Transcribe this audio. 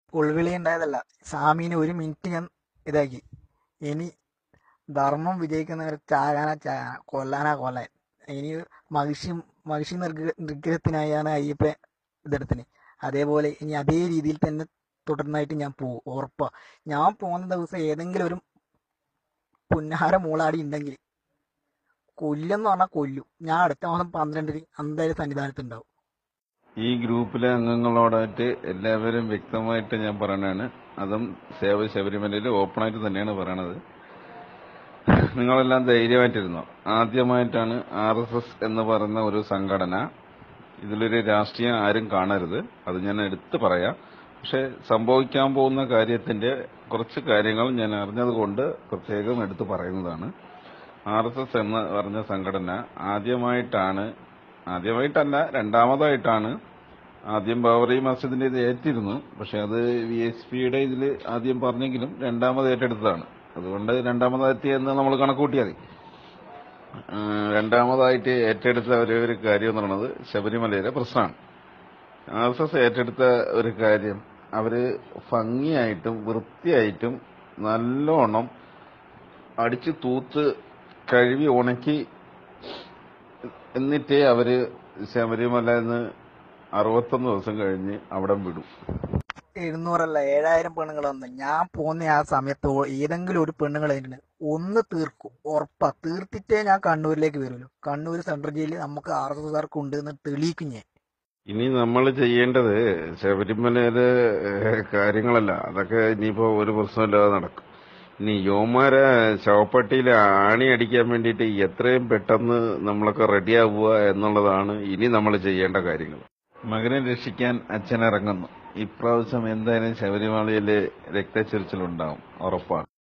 ഉൾവിളി ഉണ്ടായതല്ല സ്വാമീനെ ഒരു മിനിറ്റ് ഞാൻ ഇതാക്കി ഇനി ധർമ്മം വിജയിക്കുന്നവരെ ചാകാനാ ചാകാന കൊല്ലാനാ കൊല്ലാൻ ഇനി മഹിഷി മഹിഷി നിർഗ്ര നിഗ്രഹത്തിനായാണ് അയ്യപ്പൻ ഇതെടുത്തിന് അതേപോലെ ഇനി അതേ രീതിയിൽ തന്നെ തുടർന്നായിട്ട് ഞാൻ പോകും ഉറപ്പാ ഞാൻ പോകുന്ന ദിവസം ഏതെങ്കിലും ഒരു പുന്നാര മൂളാടി ഉണ്ടെങ്കിൽ കൊല്ലുന്ന് പറഞ്ഞാൽ കൊല്ലും ഞാൻ അടുത്ത മാസം പന്ത്രണ്ടിന് എന്തായാലും സന്നിധാനത്തുണ്ടാവും ഈ ഗ്രൂപ്പിലെ അംഗങ്ങളോടായിട്ട് എല്ലാവരും വ്യക്തമായിട്ട് ഞാൻ പറയണതാണ് അതും സേവ ശബരിമലയിൽ ഓപ്പണായിട്ട് തന്നെയാണ് പറയണത് നിങ്ങളെല്ലാം ധൈര്യമായിട്ടിരുന്നു ആദ്യമായിട്ടാണ് ആർ എസ് എസ് എന്ന് പറയുന്ന ഒരു സംഘടന ഇതിലൊരു രാഷ്ട്രീയം ആരും കാണരുത് അത് ഞാൻ എടുത്തു പറയാം പക്ഷെ സംഭവിക്കാൻ പോകുന്ന കാര്യത്തിന്റെ കുറച്ച് കാര്യങ്ങൾ ഞാൻ അറിഞ്ഞതുകൊണ്ട് പ്രത്യേകം എടുത്തു പറയുന്നതാണ് ആർ എസ് എസ് എന്ന് പറഞ്ഞ സംഘടന ആദ്യമായിട്ടാണ് ആദ്യമായിട്ടല്ല രണ്ടാമതായിട്ടാണ് ആദ്യം ബാബറി മസ്ജിദിന്റെ ഇത് ഏറ്റിരുന്നു പക്ഷെ അത് വി എസ് പിയുടെ ഇതിൽ ആദ്യം പറഞ്ഞെങ്കിലും രണ്ടാമത് ഏറ്റെടുത്തതാണ് അതുകൊണ്ട് രണ്ടാമതെത്തിയെന്ന് നമ്മൾ കണക്കൂട്ടിയാൽ മതി ആ, രണ്ടാമതായിട്ട് ഏറ്റെടുത്ത ഒരേ ഒരു കാര്യം എന്ന് പറയുന്നത് ശബരിമലയിലെ പ്രശ്നമാണ് ആർ എസ് എസ് ഏറ്റെടുത്ത ഒരു കാര്യം അവര് ഭംഗിയായിട്ടും വൃത്തിയായിട്ടും നല്ലോണം അടിച്ച് തൂത്ത് കഴുകി ഉണക്കി എന്നിട്ടേ അവര് ശബരിമല എന്ന് അറുപത്തൊന്ന് ദിവസം കഴിഞ്ഞ് അവിടെ വിടും എഴുന്നൂറല്ല ഏഴായിരം പെണ്ണുങ്ങൾ വന്ന് ഞാൻ പോകുന്ന ആ സമയത്ത് ഓ- ഏതെങ്കിലും ഒരു പെണ്ണുങ്ങൾ അതിന് ഒന്ന് തീർക്കും ഉറപ്പാ തീർത്തിട്ടേ ഞാൻ കണ്ണൂരിലേക്ക് വരുള്ളൂ കണ്ണൂർ സെൻട്രൽ ജയിലിൽ നമുക്ക് ആർ എസ് എസ് ഉണ്ട് എന്ന് തെളിയിക്കും ഞാൻ ഇനി നമ്മൾ ചെയ്യേണ്ടത് ശബരിമലയിലെ ഏഹ്, കാര്യങ്ങളല്ല അതൊക്കെ ഇനിയിപ്പോ ഒരു പ്രശ്നമില്ലാതെ നടക്കും ഇനി യോമാരെ ശവപ്പെട്ടിയിൽ ആണി അടിക്കാൻ വേണ്ടിയിട്ട് എത്രയും പെട്ടെന്ന് നമ്മളൊക്കെ റെഡിയാവുക എന്നുള്ളതാണ് ഇനി നമ്മൾ ചെയ്യേണ്ട കാര്യങ്ങൾ മകനെ രക്ഷിക്കാൻ അച്ഛൻ ഇറങ്ങുന്നു ഇപ്രാവശ്യം എന്തായാലും ശബരിമലയിൽ രക്തച്ചൊരിച്ചിലുണ്ടാവും ഉറപ്പാണ്